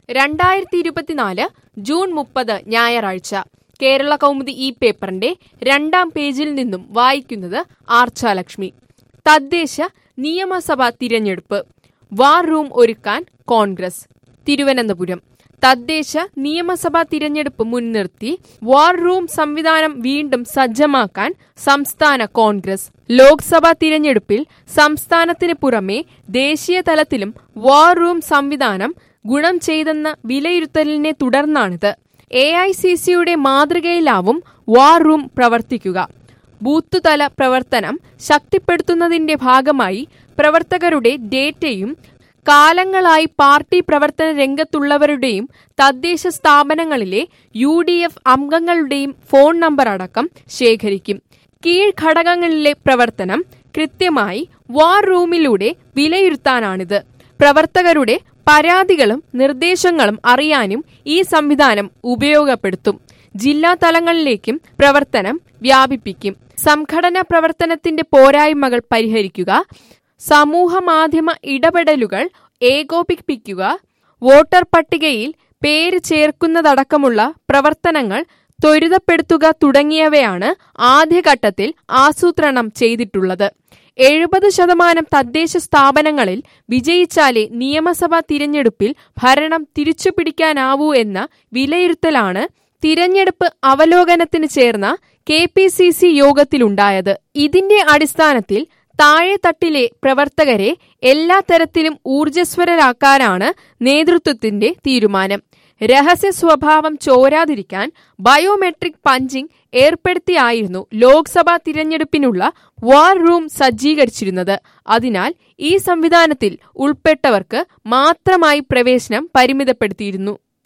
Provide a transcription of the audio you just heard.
രണ്ടായിരത്തി ഇരുപത്തിനാല് ജൂൺ മുപ്പത് ഞായറാഴ്ച കേരള കൗമുദി ഈ പേപ്പറിന്റെ രണ്ടാം പേജിൽ നിന്നും വായിക്കുന്നത് ആർച്ചാലക്ഷ്മി തദ്ദേശ നിയമസഭാ തിരഞ്ഞെടുപ്പ് വാർ റൂം ഒരുക്കാൻ കോൺഗ്രസ് തിരുവനന്തപുരം തദ്ദേശ നിയമസഭാ തിരഞ്ഞെടുപ്പ് മുൻനിർത്തി വാർ റൂം സംവിധാനം വീണ്ടും സജ്ജമാക്കാൻ സംസ്ഥാന കോൺഗ്രസ് ലോക്സഭാ തിരഞ്ഞെടുപ്പിൽ സംസ്ഥാനത്തിന് പുറമെ ദേശീയ തലത്തിലും വാർ റൂം സംവിധാനം ഗുണം ചെയ്തെന്ന വിലയിരുത്തലിനെ തുടർന്നാണിത് എ ഐ സി സിയുടെ മാതൃകയിലാവും വാർ റൂം പ്രവർത്തിക്കുക ബൂത്തുതല പ്രവർത്തനം ശക്തിപ്പെടുത്തുന്നതിന്റെ ഭാഗമായി പ്രവർത്തകരുടെ ഡേറ്റയും കാലങ്ങളായി പാർട്ടി പ്രവർത്തന രംഗത്തുള്ളവരുടെയും തദ്ദേശ സ്ഥാപനങ്ങളിലെ യു ഡി എഫ് അംഗങ്ങളുടെയും ഫോൺ നമ്പർ അടക്കം ശേഖരിക്കും കീഴ്ഘടകങ്ങളിലെ പ്രവർത്തനം കൃത്യമായി വാർ റൂമിലൂടെ വിലയിരുത്താനാണിത് പ്രവർത്തകരുടെ പരാതികളും നിർദ്ദേശങ്ങളും അറിയാനും ഈ സംവിധാനം ഉപയോഗപ്പെടുത്തും ജില്ലാ തലങ്ങളിലേക്കും പ്രവർത്തനം വ്യാപിപ്പിക്കും സംഘടനാ പ്രവർത്തനത്തിന്റെ പോരായ്മകൾ പരിഹരിക്കുക സമൂഹ മാധ്യമ ഇടപെടലുകൾ ഏകോപിപ്പിക്കുക വോട്ടർ പട്ടികയിൽ പേര് ചേർക്കുന്നതടക്കമുള്ള പ്രവർത്തനങ്ങൾ ത്വരിതപ്പെടുത്തുക തുടങ്ങിയവയാണ് ആദ്യഘട്ടത്തിൽ ആസൂത്രണം ചെയ്തിട്ടുള്ളത് എഴുപത് ശതമാനം തദ്ദേശ സ്ഥാപനങ്ങളിൽ വിജയിച്ചാലേ നിയമസഭാ തിരഞ്ഞെടുപ്പിൽ ഭരണം തിരിച്ചുപിടിക്കാനാവൂ എന്ന വിലയിരുത്തലാണ് തിരഞ്ഞെടുപ്പ് അവലോകനത്തിന് ചേർന്ന കെ പി സി സി യോഗത്തിലുണ്ടായത് ഇതിന്റെ അടിസ്ഥാനത്തിൽ താഴെത്തട്ടിലെ പ്രവർത്തകരെ എല്ലാ തരത്തിലും ഊർജ്ജസ്വരരാക്കാനാണ് നേതൃത്വത്തിന്റെ തീരുമാനം രഹസ്യ സ്വഭാവം ചോരാതിരിക്കാൻ ബയോമെട്രിക് പഞ്ചിംഗ് ഏർപ്പെടുത്തിയായിരുന്നു ലോക്സഭാ തിരഞ്ഞെടുപ്പിനുള്ള വാർ റൂം സജ്ജീകരിച്ചിരുന്നത് അതിനാൽ ഈ സംവിധാനത്തിൽ ഉൾപ്പെട്ടവർക്ക് മാത്രമായി പ്രവേശനം പരിമിതപ്പെടുത്തിയിരുന്നു